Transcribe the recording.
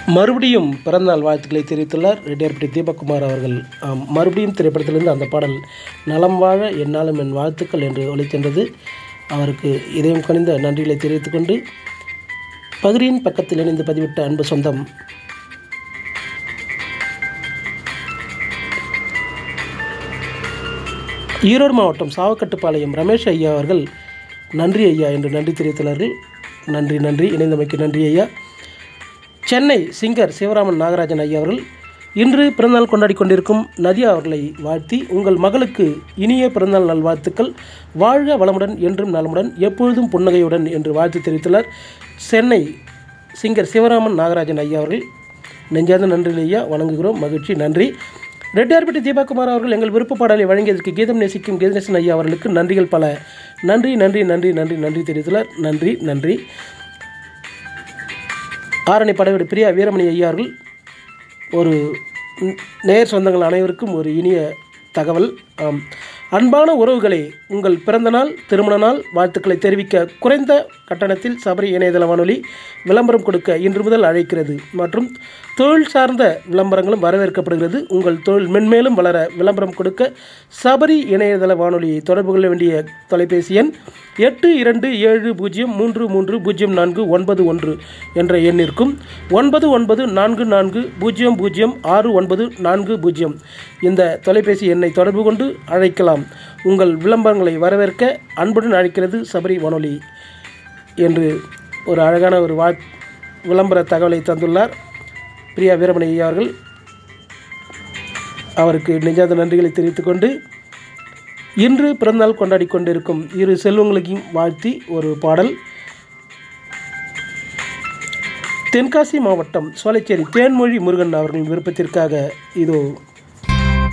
மறுபடியும் பிறந்தநாள் வாழ்த்துக்களை தெரிவித்துள்ளார் ரெட்டியார்பட்டி தீபக்குமார் அவர்கள் ஆம், மறுபடியும் திரைப்படத்திலிருந்து அந்த பாடல் நலம் வாழ என்னாலும் என் வாழ்த்துக்கள் என்று ஒழிக்கின்றது அவருக்கு இதயம் கனிந்த நன்றிகளை தெரிவித்துக் கொண்டு பகிரின் பக்கத்தில் இணைந்து பதிவிட்ட அன்பு சொந்தம் ஈரோடு மாவட்டம் சாவக்கட்டுப்பாளையம் ரமேஷ் ஐயா அவர்கள் நன்றி ஐயா என்று நன்றி தெரிவித்துள்ளார்கள் நன்றி நன்றி இணைந்தமைக்கு நன்றி ஐயா சென்னை சிங்கர் சிவராமன் நாகராஜன் ஐயா அவர்கள் இன்று பிறந்தநாள் கொண்டாடி கொண்டிருக்கும் நதியா அவர்களை வாழ்த்தி உங்கள் மகளுக்கு இனிய பிறந்தநாள் நல்வாழ்த்துக்கள் வாழ்க வளமுடன் என்றும் நலமுடன் எப்பொழுதும் புன்னகையுடன் என்று வாழ்த்து தெரிவித்துள்ளார் சென்னை சிங்கர் சிவராமன் நாகராஜன் ஐயா அவர்கள் நெஞ்சார்ந்த நன்றி ஐயா வணங்குகிறோம் மகிழ்ச்சி நன்றி ரெட்டியார்பட்டி தீபாகுமார் அவர்கள் எங்கள் விருப்ப பாடலை வழங்கியதற்கு கீதம் நேசிக்கும் கீதநேசன் ஐயா அவர்களுக்கு நன்றிகள் பல நன்றி நன்றி நன்றி நன்றி நன்றி தெரிவித்துள்ளார் நன்றி நன்றி ஆரணி படவீடு பிரியா வீரமணி ஐயா அவர்கள் ஒரு ந- நேர் சொந்தங்கள் அனைவருக்கும் ஒரு இனிய தகவல் ஆம். அன்பான உறவுகளே உங்கள் பிறந்தநாள் திருமண நாள் வாழ்த்துக்களை தெரிவிக்க குறைந்த கட்டணத்தில் சபரி இணையதள வானொலி விளம்பரம் கொடுக்க இன்று முதல் அழைக்கிறது மற்றும் தொழில் சார்ந்த விளம்பரங்களும் வரவேற்கப்படுகிறது உங்கள் தொழில் மென்மேலும் வளர விளம்பரம் கொடுக்க சபரி இணையதள வானொலியை தொடர்பு கொள்ள வேண்டிய தொலைபேசி எண் எட்டு இரண்டு ஏழு பூஜ்ஜியம் மூன்று மூன்று பூஜ்ஜியம் நான்கு ஒன்பது ஒன்று என்ற எண்ணிற்கும் ஒன்பது ஒன்பது நான்கு நான்கு பூஜ்ஜியம் பூஜ்ஜியம் ஆறு ஒன்பது நான்கு பூஜ்ஜியம் இந்த தொலைபேசி எண்ணை தொடர்பு கொண்டு அழைக்கலாம் உங்கள் விளம்பரங்களை வரவேற்க அன்புடன் அழைக்கிறது சபரி வானொலி என்று ஒரு அழகான ஒரு வா விளம்பர தகவலை தந்துள்ளார் பிரியா வீரமணி ஐயா அவர்கள் அவருக்கு நெஞ்சாத நன்றிகளை தெரிவித்துக்கொண்டு இன்று பிறந்தநாள் கொண்டாடி கொண்டிருக்கும் இரு செல்வங்களையும் வாழ்த்தி ஒரு பாடல் தென்காசி மாவட்டம் சோலைச்சேரி தேன்மொழி முருகன் அவர்களின் விருப்பத்திற்காக இதோ